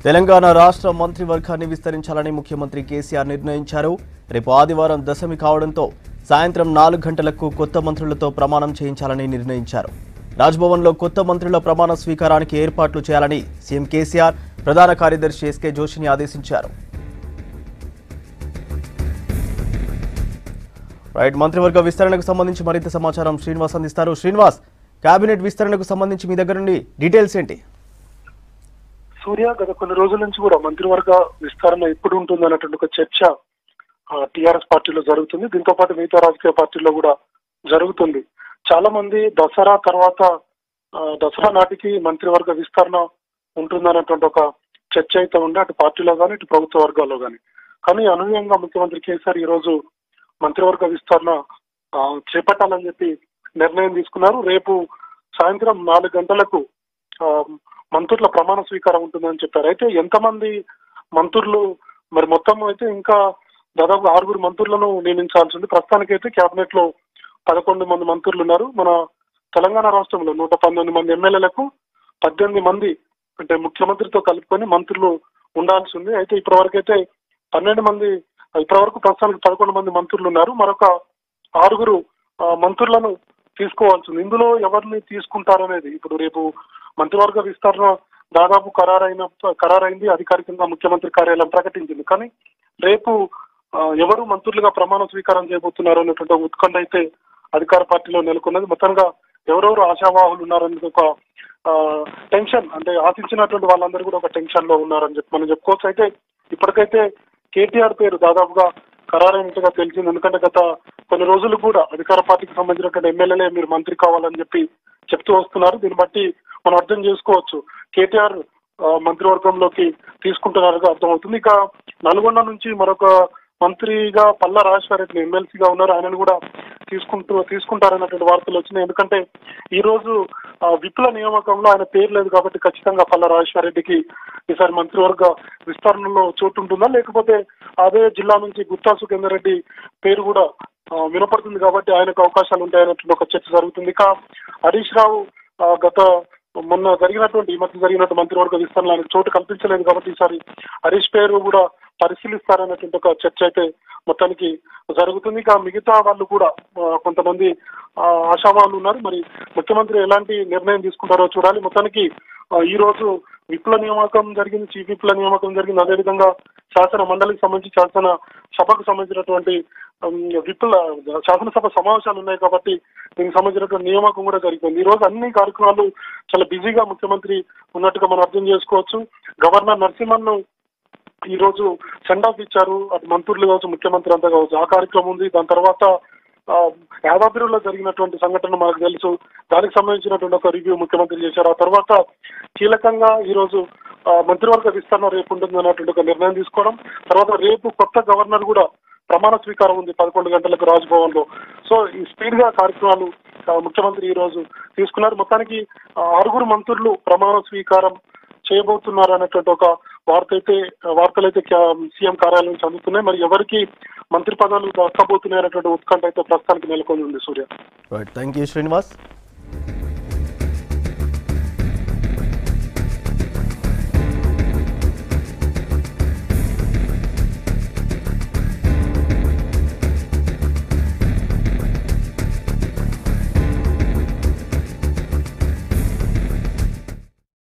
తెలంగాణ రాష్ట్ర మంత్రివర్గాన్ని విస్తరించాలని ముఖ్యమంత్రి కేసీఆర్ నిర్ణయించారు రేపు ఆదివారం దశమి కావడంతో సాయంత్రం నాలుగు గంటలకు కొత్త మంత్రులతో ప్రమాణం చేయించాలని నిర్ణయించారు రాజ్భవన్లో కొత్త మంత్రుల ప్రమాణ స్వీకారానికి ఏర్పాట్లు చేయాలని సీఎం కేసీఆర్ ప్రధాన కార్యదర్శి ఎస్కే జోషిని ఆదేశించారు రైట్ మంత్రివర్గ విస్తరణకు సంబంధించి మరింత సమాచారం శ్రీనివాస్ అందిస్తారు శ్రీనివాస్ కేబినెట్ విస్తరణకు సంబంధించి మీ దగ్గర నుండి డీటెయిల్స్ ఏంటి సూర్య గత కొన్ని రోజుల నుంచి కూడా మంత్రివర్గ విస్తరణ ఎప్పుడు ఉంటుంది అన్నటువంటి ఒక చర్చ టిఆర్ఎస్ పార్టీలో జరుగుతుంది దీంతో పాటు మిగతా రాజకీయ పార్టీల్లో కూడా జరుగుతుంది చాలా మంది దసరా తర్వాత ఆ, దసరా నాటికి మంత్రివర్గ విస్తరణ ఉంటుందన్నటువంటి ఒక చర్చ అయితే ఉంది అటు పార్టీలో కానీ ఇటు ప్రభుత్వ వర్గాల్లో కానీ కానీ అనూహ్యంగా ముఖ్యమంత్రి కేసీఆర్ ఈ రోజు మంత్రివర్గ విస్తరణ ఆ, చేపట్టాలని చెప్పి నిర్ణయం తీసుకున్నారు రేపు సాయంత్రం నాలుగు గంటలకు ఆ, మంత్రుల ప్రమాణ స్వీకారం ఉంటుందని చెప్పారు అయితే ఎంతమంది మంత్రులు మరి మొత్తం అయితే ఇంకా దాదాపు ఆరుగురు మంత్రులను నియమించాల్సి ఉంది ప్రస్తుతానికైతే కేబినెట్ లో పదకొండు మంది మంత్రులు ఉన్నారు మన తెలంగాణ రాష్ట్రంలో నూట పంతొమ్మిది మంది ఎమ్మెల్యేలకు పద్దెనిమిది మంది అంటే ముఖ్యమంత్రితో కలుపుకొని మంత్రులు ఉండాల్సి ఉంది అయితే ఇప్పటి వరకు అయితే పన్నెండు మంది ఇప్పటి వరకు ప్రస్తుతానికి పదకొండు మంది మంత్రులు ఉన్నారు మరొక ఆరుగురు ఆ, మంత్రులను తీసుకోవాల్సి ఉంది ఇందులో ఎవరిని తీసుకుంటారనేది ఇప్పుడు రేపు మంత్రివర్గ విస్తరణ దాదాపు ఖరారైన ఖరారైంది అధికారికంగా ముఖ్యమంత్రి కార్యాలయం ప్రకటించింది కానీ రేపు ఆ, ఎవరు మంత్రులుగా ప్రమాణ స్వీకారం చేయబోతున్నారు అనేటువంటి ఒక ఉత్కంఠ అయితే అధికార పార్టీలో నెలకొన్నది మొత్తంగా ఎవరెవరు ఆశావాహులు ఉన్నారనేది ఒక ఆ, టెన్షన్ అంటే ఆశించినటువంటి వాళ్ళందరూ కూడా ఒక టెన్షన్ లో ఉన్నారని చెప్పి మనం చెప్పుకోవచ్చు అయితే ఇప్పటికైతే కేటీఆర్ పేరు దాదాపుగా ఖరారైనట్టుగా తెలిసింది ఎందుకంటే గత కొన్ని రోజులు కూడా అధికార పార్టీకి సంబంధించినటువంటి ఎమ్మెల్యేలే మీరు మంత్రి కావాలని చెప్పి చెప్తూ వస్తున్నారు దీన్ని బట్టి మనం అర్థం చేసుకోవచ్చు కేటీఆర్ ఆ, మంత్రివర్గంలోకి తీసుకుంటున్నారుగా అర్థమవుతుంది ఇక నల్గొండ నుంచి మరొక మంత్రిగా పల్లా రాజేశ్వరరెడ్డి ఎమ్మెల్సీగా ఉన్నారు ఆయనను కూడా తీసుకుంటూ తీసుకుంటారన్నటువంటి వార్తలు వచ్చినాయి ఎందుకంటే ఈ రోజు ఆ, విప్ల నియామకంలో ఆయన పేరు లేదు కాబట్టి ఖచ్చితంగా పల్లా రాజేశ్వరరెడ్డికి ఈసారి మంత్రివర్గ విస్తరణలో చోటు ఉంటుందా లేకపోతే అదే జిల్లా నుంచి గుత్తా సుఖేందర్ రెడ్డి పేరు కూడా ఆ, వినపడుతుంది కాబట్టి ఆయనకు అవకాశాలు ఉంటాయన్నటువంటి ఒక చర్చ జరుగుతుంది ఇక హరీష్ రావు ఆ, గత మొన్న జరిగినటువంటి ఈ మధ్య జరిగినటువంటి మంత్రివర్గ విస్తరణ ఆయనకు చోటు కల్పించలేదు కాబట్టి ఈసారి హరీష్ పేరు కూడా పరిశీలిస్తారనేటువంటి ఒక చర్చ అయితే మొత్తానికి జరుగుతుంది ఇక మిగతా వాళ్ళు కూడా ఆ, కొంతమంది ఆ, ఆశావాళ్ళు ఉన్నారు మరి ముఖ్యమంత్రి ఎలాంటి నిర్ణయం తీసుకుంటారో చూడాలి మొత్తానికి ఆ, ఈ రోజు విప్ల నియామకం జరిగింది చీఫ్ విప్ల నియామకం జరిగింది అదేవిధంగా శాసన మండలికి సంబంధించి శాసన సభకు సంబంధించినటువంటి ఉమ్, విప్ల శాసనసభ సమావేశాలు ఉన్నాయి కాబట్టి దీనికి సంబంధించినటువంటి నియామకం కూడా జరిగింది ఈ రోజు అన్ని కార్యక్రమాలు చాలా బిజీగా ముఖ్యమంత్రి ఉన్నట్టుగా మనం అర్థం చేసుకోవచ్చు గవర్నర్ నరసింహన్ ఈ రోజు సెండ్ ఆఫ్ ఇచ్చారు అటు మంత్రులు కావచ్చు ముఖ్యమంత్రి అంతా కావచ్చు ఆ కార్యక్రమం ఉంది దాని తర్వాత ఆ, యాదాద్రిలో జరిగినటువంటి సంఘటన మనకు తెలుసు దానికి సంబంధించినటువంటి ఒక రివ్యూ ముఖ్యమంత్రి చేశారు ఆ తర్వాత కీలకంగా ఈ రోజు ఆ, మంత్రివర్గ విస్తరణ రేపు ఉంటుంది అన్నటువంటి ఒక నిర్ణయం తీసుకోవడం తర్వాత రేపు కొత్త గవర్నర్ కూడా ప్రమాణ స్వీకారం ఉంది పదకొండు గంటలకు రాజ్భవన్ లో సో ఈ స్పీడ్ గా కార్యక్రమాలు ఆ, ముఖ్యమంత్రి ఈ రోజు తీసుకున్నారు మొత్తానికి ఆ, ఆరుగురు మంత్రులు ప్రమాణ స్వీకారం చేయబోతున్నారు అనేటువంటి ఒక వార్త అయితే వార్తలు అయితే సీఎం కార్యాలయం నుంచి అందుతున్నాయి మరి ఎవరికి మంత్రి పదవులు దక్కబోతున్నాయి అనేటువంటి ఉత్కంఠ అయితే ప్రస్తుతానికి నెలకొని ఉంది Surya right thank you Srinivas